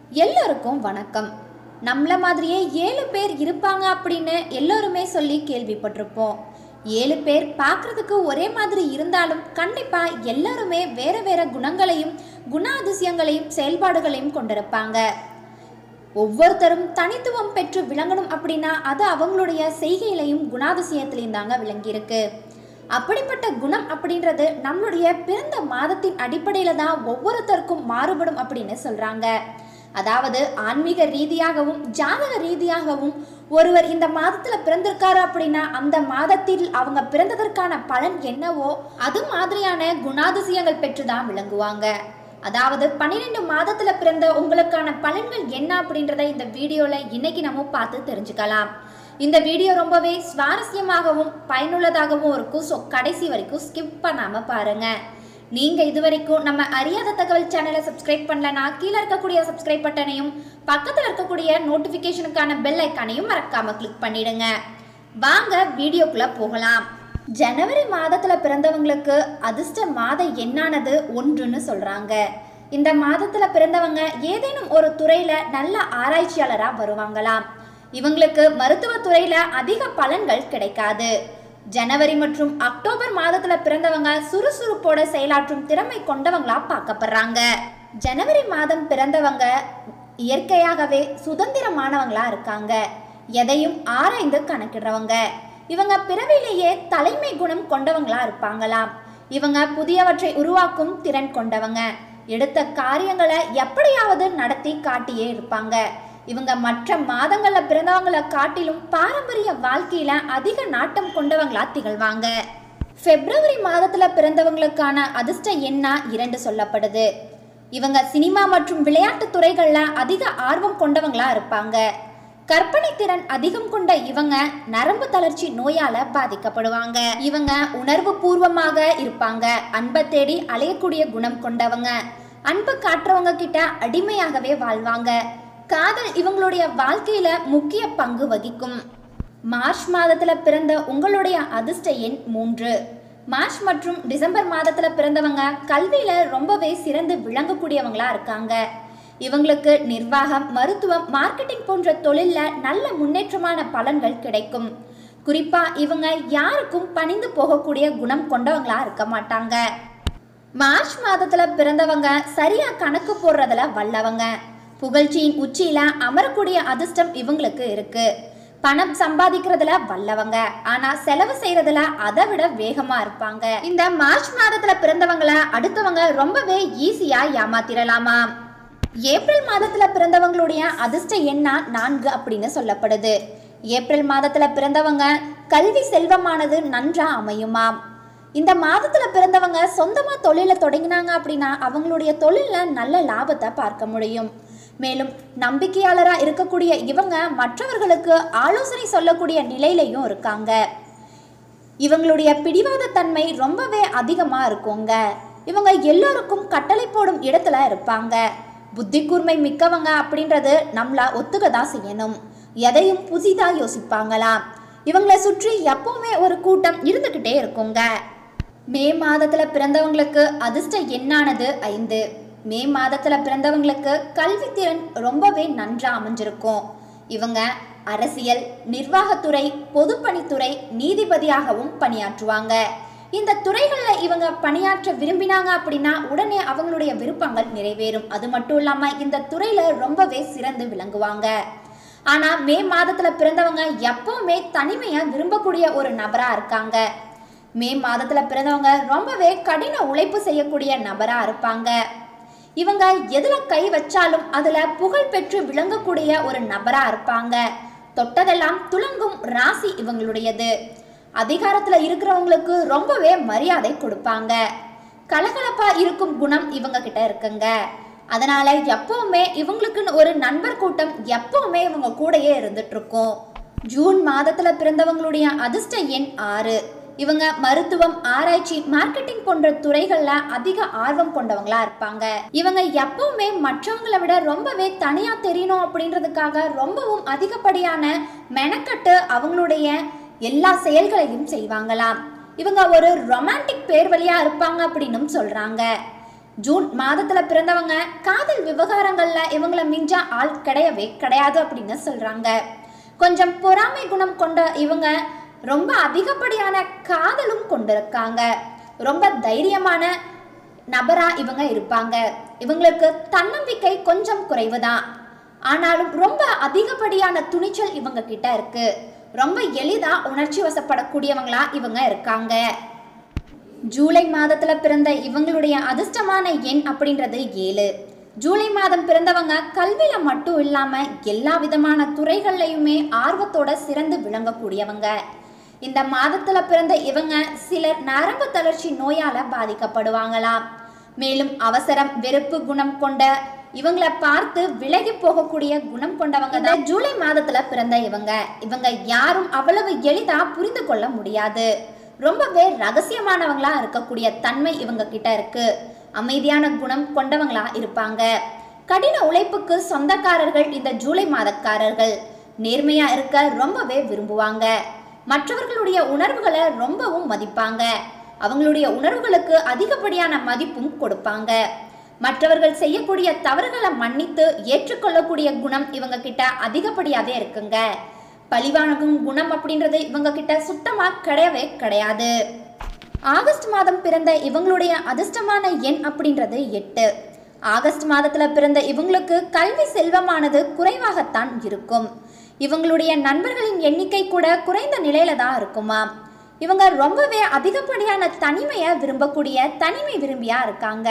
எல்லோருக்கும் வணக்கம் நம்மள மாதிரியே ஏழு பேர் இருப்பாங்க அப்படின்னு எல்லோருமே சொல்லி கேள்விப்பட்டிருப்போம் ஏழு பேர் பார்க்கறதுக்கு ஒரே மாதிரி இருந்தாலும் கண்டிப்பா எல்லாருமே வேற வேற குணங்களையும் குணாதிசயங்களையும் செயல்பாடுகளையும் கொண்டிருப்பாங்க ஒவ்வொருத்தரும் தனித்துவம் பெற்று விளங்கணும் அப்படின்னா அது அவங்களுடைய செய்கையிலையும் குணாதிசயத்திலையும் தாங்க விளங்கியிருக்கு அப்படிப்பட்ட குணம் அப்படின்றது நம்மளுடைய பிறந்த மாதத்தின் அடிப்படையில தான் ஒவ்வொருத்தருக்கும் மாறுபடும் அப்படின்னு சொல்றாங்க அதாவது ஆன்மீக ரீதியாகவும் ஜாதக ரீதியாகவும் ஒருவர் இந்த மாதத்துல பிறந்திருக்காரு அப்படின்னா அந்த மாதத்தில் அவங்க பிறந்ததற்கான பலன் என்னவோ அது மாதிரியான குணாதிசயங்கள் பெற்று தான் விளங்குவாங்க அதாவது பன்னிரெண்டு மாதத்துல பிறந்த உங்களுக்கான பலன்கள் என்ன அப்படின்றத இந்த வீடியோல இன்னைக்கு நம்ம பார்த்து தெரிஞ்சுக்கலாம் இந்த வீடியோ ரொம்பவே சுவாரஸ்யமாகவும் பயனுள்ளதாகவும் இருக்கும் ஸோ கடைசி வரைக்கும் ஸ்கிப் பண்ணாம பாருங்க நீங்க இது வரைக்கும் நம்ம அறியாத தகவல் சேனலை சப்ஸ்கிரைப் பண்ணலனா கீழே இருக்கக்கூடிய சப்ஸ்கிரைப் பட்டனையும் பக்கத்தில் இருக்கக்கூடிய நோட்டிஃபிகேஷனுக்கான பெல் ஐக்கானையும் மறக்காம கிளிக் பண்ணிடுங்க வாங்க வீடியோக்குள்ள போகலாம் ஜனவரி மாதத்துல பிறந்தவங்களுக்கு அதிர்ஷ்ட மாதம் என்னானது ஒன்றுன்னு சொல்றாங்க இந்த மாதத்துல பிறந்தவங்க ஏதேனும் ஒரு துறையில நல்ல ஆராய்ச்சியாளரா வருவாங்களாம் இவங்களுக்கு மருத்துவ துறையில அதிக பலன்கள் கிடைக்காது ஜனவரி மற்றும் அக்டோபர் மாதத்துல பிறந்தவங்க சுறுசுறுப்போட செயலாற்றும் திறமை கொண்டவங்களா பார்க்கப்படுறாங்க ஜனவரி மாதம் பிறந்தவங்க இயற்கையாகவே சுதந்திரமானவங்களா இருக்காங்க எதையும் ஆராய்ந்து கணக்கிடுறவங்க இவங்க பிறவிலேயே தலைமை குணம் கொண்டவங்களா இருப்பாங்களாம் இவங்க புதியவற்றை உருவாக்கும் திறன் கொண்டவங்க எடுத்த காரியங்களை எப்படியாவது நடத்தி காட்டியே இருப்பாங்க இவங்க மற்ற மாதங்கள்ல பிறந்தவங்களை காட்டிலும் பாரம்பரிய வாழ்க்கையில அதிக நாட்டம் கொண்டவங்களா திகழ்வாங்க பிப்ரவரி மாதத்துல பிறந்தவங்களுக்கான அதிர்ஷ்ட எண்ணா இரண்டு சொல்லப்படுது இவங்க சினிமா மற்றும் விளையாட்டு துறைகள்ல அதிக ஆர்வம் கொண்டவங்களா இருப்பாங்க கற்பனை திறன் அதிகம் கொண்ட இவங்க நரம்பு தளர்ச்சி நோயால பாதிக்கப்படுவாங்க இவங்க உணர்வு பூர்வமாக இருப்பாங்க அன்பை தேடி அலையக்கூடிய குணம் கொண்டவங்க அன்பு காட்டுறவங்க கிட்ட அடிமையாகவே வாழ்வாங்க காதல் இவங்களுடைய வாழ்க்கையில முக்கிய பங்கு வகிக்கும் மார்ச் மாதத்துல பிறந்த உங்களுடைய அதிர்ஷ்ட எண் மூன்று மார்ச் மற்றும் டிசம்பர் மாதத்துல பிறந்தவங்க கல்வியில ரொம்பவே சிறந்து விளங்கக்கூடியவங்களா இருக்காங்க இவங்களுக்கு நிர்வாகம் மருத்துவம் மார்க்கெட்டிங் போன்ற தொழில்ல நல்ல முன்னேற்றமான பலன்கள் கிடைக்கும் குறிப்பா இவங்க யாருக்கும் பணிந்து போகக்கூடிய குணம் கொண்டவங்களா இருக்க மாட்டாங்க மார்ச் மாதத்துல பிறந்தவங்க சரியா கணக்கு போடுறதுல வல்லவங்க புகழ்ச்சியின் உச்சியில அமரக்கூடிய அதிர்ஷ்டம் இவங்களுக்கு இருக்கு பணம் சம்பாதிக்கிறதுல வல்லவங்க ஆனா செலவு செய்யறதுல அதை விட வேகமா இருப்பாங்க இந்த மார்ச் மாதத்துல பிறந்தவங்கள அடுத்தவங்க ரொம்பவே ஈஸியா ஏமாத்திரலாமா ஏப்ரல் மாதத்துல பிறந்தவங்களுடைய அதிர்ஷ்ட எண்ணா நான்கு அப்படின்னு சொல்லப்படுது ஏப்ரல் மாதத்துல பிறந்தவங்க கல்வி செல்வமானது நன்றா அமையுமாம் இந்த மாதத்துல பிறந்தவங்க சொந்தமா தொழிலை தொடங்கினாங்க அப்படின்னா அவங்களுடைய தொழில்ல நல்ல லாபத்தை பார்க்க முடியும் மேலும் நம்பிக்கையாளரா இருக்கக்கூடிய இவங்க மற்றவர்களுக்கு ஆலோசனை சொல்லக்கூடிய நிலையிலையும் இருக்காங்க இவங்களுடைய பிடிவாத தன்மை ரொம்பவே அதிகமாக இருக்குங்க இவங்க எல்லோருக்கும் கட்டளை போடும் இடத்துல இருப்பாங்க புத்தி கூர்மை மிக்கவங்க அப்படின்றது நம்மள ஒத்துக்க தான் செய்யணும் எதையும் புதிதாக யோசிப்பாங்களாம் இவங்களை சுற்றி எப்பவுமே ஒரு கூட்டம் இருந்துக்கிட்டே இருக்குங்க மே மாதத்துல பிறந்தவங்களுக்கு அதிர்ஷ்ட எண்ணானது ஐந்து மே மாதத்துல பிறந்தவங்களுக்கு கல்வித்திறன் ரொம்பவே நன்றா அமைஞ்சிருக்கும் இவங்க அரசியல் நிர்வாகத்துறை பொதுப்பணித்துறை நீதிபதியாகவும் பணியாற்றுவாங்க இந்த துறைகளில் இவங்க பணியாற்ற விரும்பினாங்க அப்படின்னா உடனே அவங்களுடைய விருப்பங்கள் நிறைவேறும் அது மட்டும் இல்லாமல் இந்த துறையில் ரொம்பவே சிறந்து விளங்குவாங்க ஆனால் மே மாதத்தில் பிறந்தவங்க எப்பவுமே தனிமையாக விரும்பக்கூடிய ஒரு நபராக இருக்காங்க மே மாதத்தில் பிறந்தவங்க ரொம்பவே கடின உழைப்பு செய்யக்கூடிய நபராக இருப்பாங்க இவங்க எதில் கை வச்சாலும் அதில் புகழ் பெற்று விளங்கக்கூடிய ஒரு நபராக இருப்பாங்க தொட்டதெல்லாம் துலங்கும் ராசி இவங்களுடையது அதிகாரத்தில் இருக்கிறவங்களுக்கு ரொம்பவே மரியாதை கொடுப்பாங்க கலகலப்பா இருக்கும் குணம் இவங்க கிட்ட இருக்குங்க அதனால எப்பவுமே இவங்களுக்குன்னு ஒரு நண்பர் கூட்டம் எப்பவுமே இவங்க கூடயே இருந்துட்டு இருக்கும் ஜூன் மாதத்துல பிறந்தவங்களுடைய அதிர்ஷ்ட எண் ஆறு இவங்க மருத்துவம் ஆராய்ச்சி மார்க்கெட்டிங் போன்ற துறைகள்ல அதிக ஆர்வம் கொண்டவங்களா இருப்பாங்க இவங்க எப்பவுமே மற்றவங்களை விட ரொம்பவே தனியா தெரியணும் அப்படின்றதுக்காக ரொம்பவும் அதிகப்படியான மெனக்கட்டு அவங்களுடைய எல்லா செயல்களையும் செய்வாங்களாம் இவங்க ஒரு ரொமான்டிக் பேர் வழியா இருப்பாங்க அப்படின்னும் சொல்றாங்க ஜூன் மாதத்துல பிறந்தவங்க காதல் விவகாரங்கள்ல இவங்கள மிஞ்ச ஆள் கிடையவே கிடையாது அப்படின்னு சொல்றாங்க கொஞ்சம் பொறாமை குணம் கொண்ட இவங்க ரொம்ப அதிகப்படியான காதலும் கொண்டிருக்காங்க ரொம்ப தைரியமான நபரா இவங்க இருப்பாங்க இவங்களுக்கு தன்னம்பிக்கை கொஞ்சம் குறைவுதான் ஆனாலும் ரொம்ப அதிகப்படியான துணிச்சல் இவங்க கிட்ட இருக்கு ரொம்ப எளிதா உணர்ச்சி வசப்படக்கூடியவங்களா இவங்க இருக்காங்க ஜூலை மாதத்துல பிறந்த இவங்களுடைய அதிர்ஷ்டமான எண் அப்படின்றது ஏழு ஜூலை மாதம் பிறந்தவங்க கல்வியில மட்டும் இல்லாம எல்லா விதமான துறைகள்லையுமே ஆர்வத்தோட சிறந்து விளங்கக்கூடியவங்க இந்த மாதத்துல பிறந்த இவங்க சிலர் நரம்பு தளர்ச்சி நோயால பாதிக்கப்படுவாங்களாம் மேலும் அவசரம் வெறுப்பு குணம் கொண்ட இவங்களை பார்த்து விலகி போகக்கூடிய குணம் கொண்டவங்க தான் ஜூலை மாதத்துல பிறந்த இவங்க இவங்க யாரும் அவ்வளவு எளிதா புரிந்து கொள்ள முடியாது ரொம்பவே ரகசியமானவங்களா இருக்கக்கூடிய தன்மை இவங்க கிட்ட இருக்கு அமைதியான குணம் கொண்டவங்களா இருப்பாங்க கடின உழைப்புக்கு சொந்தக்காரர்கள் இந்த ஜூலை மாதக்காரர்கள் நேர்மையா இருக்க ரொம்பவே விரும்புவாங்க மற்றவர்களுடைய உணர்வுகளை ரொம்பவும் மதிப்பாங்க அவங்களுடைய உணர்வுகளுக்கு அதிகப்படியான மதிப்பும் கொடுப்பாங்க மற்றவர்கள் செய்யக்கூடிய தவறுகளை மன்னித்து ஏற்றுக்கொள்ளக்கூடிய குணம் இவங்க கிட்ட அதிகப்படியாவே இருக்குங்க பழிவாங்கும் குணம் அப்படின்றது இவங்க கிட்ட சுத்தமா கிடையவே கிடையாது ஆகஸ்ட் மாதம் பிறந்த இவங்களுடைய அதிர்ஷ்டமான எண் அப்படின்றது எட்டு ஆகஸ்ட் மாதத்துல பிறந்த இவங்களுக்கு கல்வி செல்வமானது குறைவாகத்தான் இருக்கும் இவங்களுடைய நண்பர்களின் எண்ணிக்கை கூட குறைந்த நிலையில தான் இருக்குமா இவங்க ரொம்பவே அதிகப்படியான தனிமையை விரும்பக்கூடிய தனிமை விரும்பியா இருக்காங்க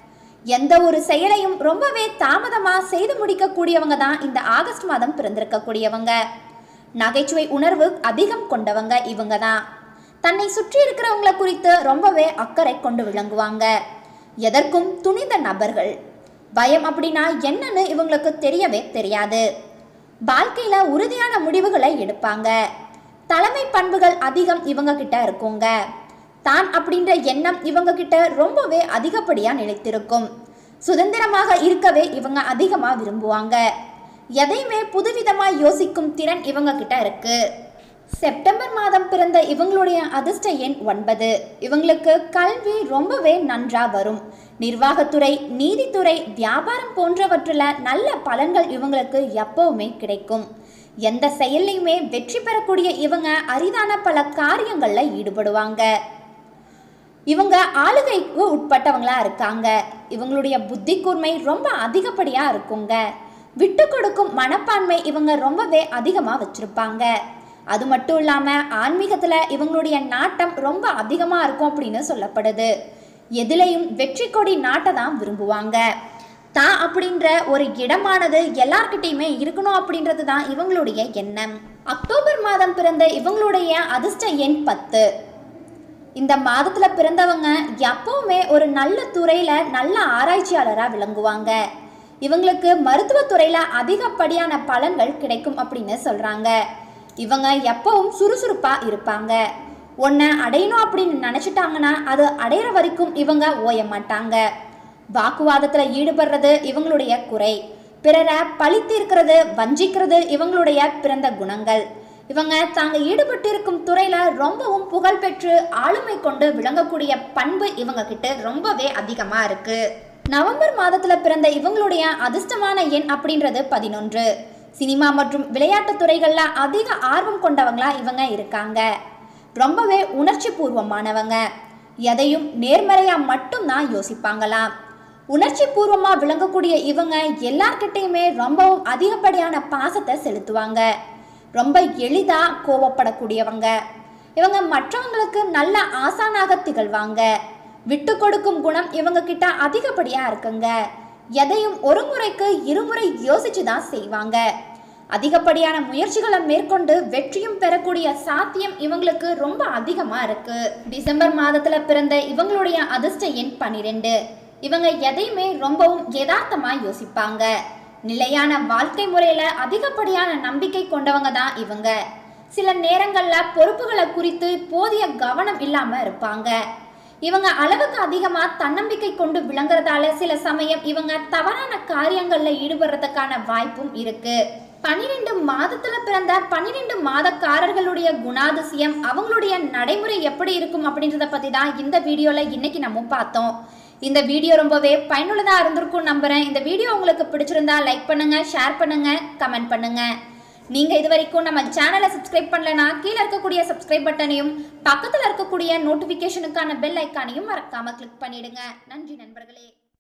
எந்த ஒரு செயலையும் ரொம்பவே தாமதமா செய்து முடிக்கக்கூடியவங்க தான் இந்த ஆகஸ்ட் மாதம் பிறந்திருக்கக்கூடியவங்க நகைச்சுவை உணர்வு அதிகம் கொண்டவங்க இவங்க தான் தன்னை சுற்றி இருக்கிறவங்கள குறித்து ரொம்பவே அக்கறை கொண்டு விளங்குவாங்க எதற்கும் துணிந்த நபர்கள் பயம் அப்படின்னா என்னன்னு இவங்களுக்கு தெரியவே தெரியாது வாழ்க்கையில உறுதியான முடிவுகளை எடுப்பாங்க தலைமை பண்புகள் அதிகம் இவங்க கிட்ட இருக்குங்க தான் அப்படின்ற எண்ணம் இவங்க கிட்ட ரொம்பவே அதிகப்படியா நிலைத்திருக்கும் சுதந்திரமாக இருக்கவே இவங்க அதிகமா விரும்புவாங்க எதையுமே புதுவிதமா யோசிக்கும் திறன் இவங்க கிட்ட இருக்கு செப்டம்பர் மாதம் பிறந்த இவங்களுடைய அதிர்ஷ்ட எண் ஒன்பது இவங்களுக்கு கல்வி ரொம்பவே நன்றா வரும் நிர்வாகத்துறை நீதித்துறை வியாபாரம் போன்றவற்றில் நல்ல பலன்கள் இவங்களுக்கு எப்பவுமே கிடைக்கும் எந்த செயல்லையுமே வெற்றி பெறக்கூடிய இவங்க அரிதான பல காரியங்கள்ல ஈடுபடுவாங்க இவங்க ஆளுகைக்கு உட்பட்டவங்களா இருக்காங்க இவங்களுடைய புத்தி கூர்மை ரொம்ப அதிகப்படியா இருக்குங்க விட்டு கொடுக்கும் மனப்பான்மை இவங்க ரொம்பவே அதிகமா வச்சிருப்பாங்க அது மட்டும் இல்லாம ஆன்மீகத்துல இவங்களுடைய நாட்டம் ரொம்ப அதிகமா இருக்கும் அப்படின்னு சொல்லப்படுது எதுலையும் வெற்றி கொடி நாட்டை தான் விரும்புவாங்க தான் அப்படின்ற ஒரு இடமானது எல்லார்கிட்டயுமே இருக்கணும் அப்படின்றது தான் இவங்களுடைய எண்ணம் அக்டோபர் மாதம் பிறந்த இவங்களுடைய அதிர்ஷ்ட எண் பத்து இந்த மாதத்துல பிறந்தவங்க எப்பவுமே ஒரு நல்ல துறையில நல்ல ஆராய்ச்சியாளரா விளங்குவாங்க இவங்களுக்கு மருத்துவத்துறையில அதிகப்படியான பலன்கள் கிடைக்கும் அப்படின்னு சொல்றாங்க இவங்க எப்பவும் சுறுசுறுப்பா இருப்பாங்க ஒன்றை அடையணும் அப்படின்னு நினச்சிட்டாங்கன்னா அது அடையிற வரைக்கும் இவங்க ஓய மாட்டாங்க வாக்குவாதத்தில் ஈடுபடுறது இவங்களுடைய குறை பிறரை பழித்தீர்க்கிறது வஞ்சிக்கிறது இவங்களுடைய பிறந்த குணங்கள் இவங்க தாங்க ஈடுபட்டிருக்கும் துறையில ரொம்பவும் புகழ் பெற்று ஆளுமை கொண்டு விளங்கக்கூடிய பண்பு இவங்க கிட்ட ரொம்பவே அதிகமா இருக்கு நவம்பர் மாதத்துல பிறந்த இவங்களுடைய அதிர்ஷ்டமான எண் அப்படின்றது பதினொன்று சினிமா மற்றும் விளையாட்டுத் துறைகள்ல அதிக ஆர்வம் கொண்டவங்களா இவங்க இருக்காங்க ரொம்பவே உணர்ச்சி பூர்வமானவங்க எதையும் நேர்மறையா மட்டும்தான் யோசிப்பாங்களாம் உணர்ச்சி பூர்வமா விளங்கக்கூடிய இவங்க எல்லார்கிட்டயுமே ரொம்பவும் அதிகப்படியான பாசத்தை செலுத்துவாங்க ரொம்ப எளிதா கோவப்படக்கூடியவங்க இவங்க மற்றவங்களுக்கு நல்ல ஆசானாக திகழ்வாங்க விட்டு கொடுக்கும் குணம் இவங்க கிட்ட அதிகப்படியா இருக்குங்க எதையும் ஒரு முறைக்கு இருமுறை யோசிச்சு தான் செய்வாங்க அதிகப்படியான முயற்சிகளை மேற்கொண்டு வெற்றியும் பெறக்கூடிய சாத்தியம் இவங்களுக்கு ரொம்ப அதிகமா இருக்கு டிசம்பர் மாதத்துல பிறந்த இவங்களுடைய அதிர்ஷ்ட எண் பன்னிரெண்டு இவங்க எதையுமே ரொம்பவும் யதார்த்தமா யோசிப்பாங்க நிலையான வாழ்க்கை முறையில அதிகப்படியான நம்பிக்கை கொண்டவங்க தான் இவங்க சில நேரங்கள்ல பொறுப்புகளை குறித்து போதிய கவனம் இல்லாம இருப்பாங்க இவங்க அளவுக்கு அதிகமா தன்னம்பிக்கை கொண்டு விளங்குறதால சில சமயம் இவங்க தவறான காரியங்கள்ல ஈடுபடுறதுக்கான வாய்ப்பும் இருக்கு பன்னிரெண்டு மாதத்துல பிறந்த பன்னிரெண்டு மாதக்காரர்களுடைய குணாதிசயம் அவங்களுடைய நடைமுறை எப்படி இருக்கும் அப்படின்றத பத்தி தான் இந்த வீடியோல இன்னைக்கு நம்ம பார்த்தோம் இந்த வீடியோ ரொம்பவே பயனுள்ளதாக இருந்திருக்கும் நம்புகிறேன் இந்த வீடியோ உங்களுக்கு பிடிச்சிருந்தா லைக் பண்ணுங்கள் ஷேர் பண்ணுங்கள் கமெண்ட் பண்ணுங்கள் நீங்கள் இது வரைக்கும் நம்ம சேனலை சப்ஸ்கிரைப் பண்ணலனா கீழே இருக்கக்கூடிய சப்ஸ்கிரைப் பட்டனையும் பக்கத்தில் இருக்கக்கூடிய நோட்டிஃபிகேஷனுக்கான பெல் ஐக்கானையும் மறக்காமல் கிளிக் பண்ணிடுங்க நன்றி நண்பர்களே